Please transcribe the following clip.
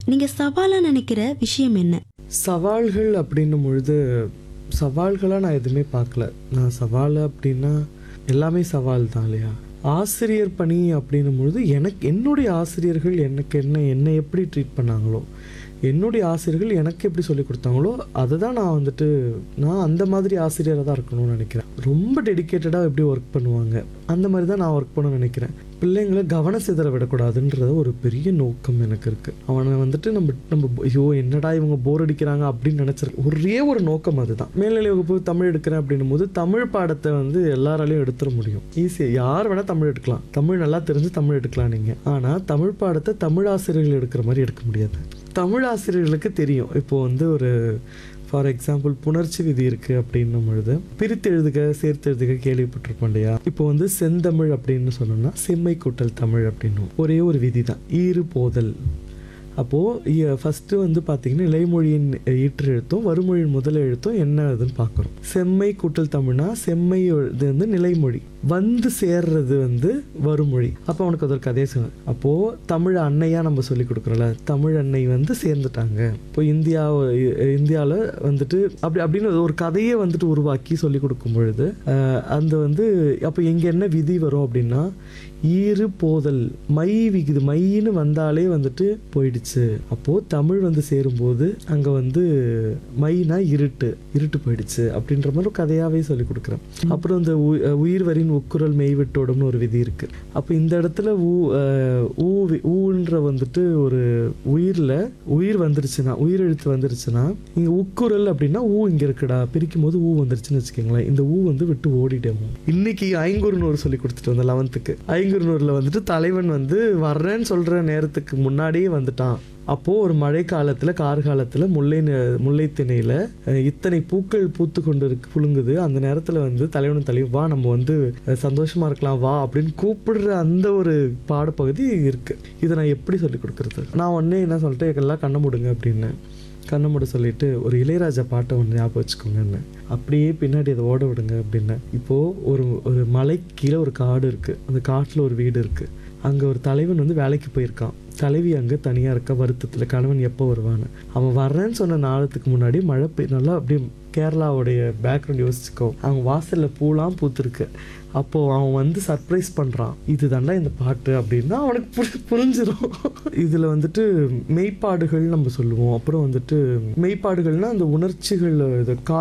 நீங்க சவாலா நினைக்கிற விஷயம் என்ன சவால்கள் அப்படின்னும் பொழுது சவால்களாக நான் எதுவுமே பார்க்கல நான் சவால் அப்படின்னா எல்லாமே சவால் தான் இல்லையா ஆசிரியர் பணி அப்படின்னும் பொழுது எனக்கு என்னுடைய ஆசிரியர்கள் எனக்கு என்ன என்னை எப்படி ட்ரீட் பண்ணாங்களோ என்னுடைய ஆசிரியர்கள் எனக்கு எப்படி சொல்லி கொடுத்தாங்களோ அதை தான் நான் வந்துட்டு நான் அந்த மாதிரி ஆசிரியராக தான் இருக்கணும்னு நினைக்கிறேன் ரொம்ப டெடிக்கேட்டடாக எப்படி ஒர்க் பண்ணுவாங்க அந்த மாதிரி தான் நான் ஒர்க் பண்ண நினைக்கிறேன் பிள்ளைங்களை கவன சிதற விடக்கூடாதுன்றது ஒரு பெரிய நோக்கம் எனக்கு இருக்குது அவனை வந்துட்டு நம்ம நம்ம ஐயோ என்னடா இவங்க போர் அடிக்கிறாங்க அப்படின்னு நினச்சிருக்க ஒரே ஒரு நோக்கம் அதுதான் மேல்நிலை வகுப்பு தமிழ் எடுக்கிறேன் அப்படின்னும் போது தமிழ் பாடத்தை வந்து எல்லாராலையும் எடுத்துட முடியும் ஈஸியாக யார் வேணால் தமிழ் எடுக்கலாம் தமிழ் நல்லா தெரிஞ்சு தமிழ் எடுக்கலாம் நீங்கள் ஆனால் தமிழ் பாடத்தை தமிழ் ஆசிரியர்கள் எடுக்கிற மாதிரி எடுக்க முடியாது தமிழ் ஆசிரியர்களுக்கு தெரியும் இப்போ வந்து ஒரு ஃபார் எக்ஸாம்பிள் புணர்ச்சி விதி இருக்குது அப்படின்னும் பொழுது பிரித்து எழுதுக சேர்த்து எழுதுக கேள்விப்பட்டிருப்போம் இல்லையா இப்போ வந்து செந்தமிழ் அப்படின்னு சொன்னோம்னா செம்மை கூட்டல் தமிழ் அப்படின்னும் ஒரே ஒரு விதி தான் ஈறு போதல் அப்போது ஃபஸ்ட்டு வந்து பார்த்தீங்கன்னா இலைமொழியின் ஈற்று எழுத்தும் வறுமொழியின் முதல் எழுத்தும் என்ன இதுன்னு பார்க்குறோம் செம்மை கூட்டல் தமிழ்னா செம்மை இது வந்து நிலைமொழி வந்து சேர்றது வந்து வறுமொழி அப்போ அவனுக்கு அது ஒரு கதையை சொன்னேன் அப்போது தமிழ் அன்னையாக நம்ம சொல்லி கொடுக்குறோம்ல தமிழ் அன்னை வந்து சேர்ந்துட்டாங்க இப்போ இந்தியா இந்தியாவில் வந்துட்டு அப்படி அப்படின்னு ஒரு கதையை வந்துட்டு உருவாக்கி சொல்லி கொடுக்கும் பொழுது அஹ், அந்த வந்து அப்போ எங்கே என்ன விதி வரும் அப்படின்னா ஈறு போதல் மை விகுது மைன்னு வந்தாலே வந்துட்டு போயிடுச்சு அப்போது தமிழ் வந்து சேரும்போது அங்கே வந்து மைனா இருட்டு இருட்டு போயிடுச்சு அப்படின்ற மாதிரி ஒரு கதையாகவே சொல்லி கொடுக்குறேன் அப்புறம் இந்த உ- உயிர் வரின் உக்குரல் மெய்விட்டோடும்னு ஒரு விதி இருக்கு அப்போ இந்த இடத்துல ஊ அஹ், ஊ வி- ஊன்ற வந்துட்டு ஒரு உயிரில் உயிர் வந்துருச்சுன்னா உயிர் எழுத்து வந்துருச்சுன்னா இங்கே உக்குரல் அப்படின்னா ஊ இங்கே இருக்குடா பிரிக்கும் போது ஊ வந்துருச்சுன்னு வச்சுக்கோங்களேன் இந்த ஊ வந்து விட்டு ஓடிட்டேன் இன்னைக்கு ஐங்குறுநூறு சொல்லி கொடுத்துட்டு வந்தேன் லெவன்த்துக்கு ஐங்குறுநூறில் வந்துட்டு தலைவன் வந்து வர்றேன்னு சொல்கிற நேரத்துக்கு முன்னாடியே வந்துட்டான் அப்போது ஒரு மழை காலத்தில் கார்காலத்தில் முல்லை நெ- முல்லை திணையில் இத்தனை பூக்கள் பூத்து கொண்டு இருக்கு புழுங்குது அந்த நேரத்தில் வந்து தலைவனும் தலைவி வா நம்ம வந்து அஹ், சந்தோஷமா இருக்கலாம் வா அப்படின்னு கூப்பிடுற அந்த ஒரு பாடப்பகுதி இருக்கு இதை நான் எப்படி சொல்லி கொடுக்குறது நான் உடனே என்ன சொல்லிட்டு எல்லாம் கண்ணை மூடுங்க அப்படின்னு கண்ணை மூட சொல்லிட்டு ஒரு இளையராஜா பாட்டை ஒன்று ஞாபகம் வச்சுக்கோங்கன்னு அப்படியே பின்னாடி அதை ஓட விடுங்க அப்படின்னு இப்போது ஒரு ஒரு மலை கீழே ஒரு காடு இருக்குது அந்த காட்டில் ஒரு வீடு இருக்குது அங்கே ஒரு தலைவன் வந்து வேலைக்கு போயிருக்கான் தலைவி அங்கே தனியாக இருக்க வருத்தத்தில் கணவன் எப்போ வருவான்னு அவன் வர்றேன்னு சொன்ன நாளத்துக்கு முன்னாடி மழை பெய் நல்லா அப்படியே கேரளாவுடைய பேக்ரவுண்ட் யோசிச்சுக்கோ அவங்க வாசலில் பூலாம் பூத்துருக்கு அப்போது அவன் வந்து சர்ப்ரைஸ் பண்ணுறான் இது இந்த பாட்டு அப்படின்னா அவனுக்கு புரி புரிஞ்சிடும் இதில் வந்துட்டு மெய்ப்பாடுகள் நம்ம சொல்லுவோம் அப்புறம் வந்துட்டு மெய்ப்பாடுகள்னா அந்த உணர்ச்சிகள் இது கா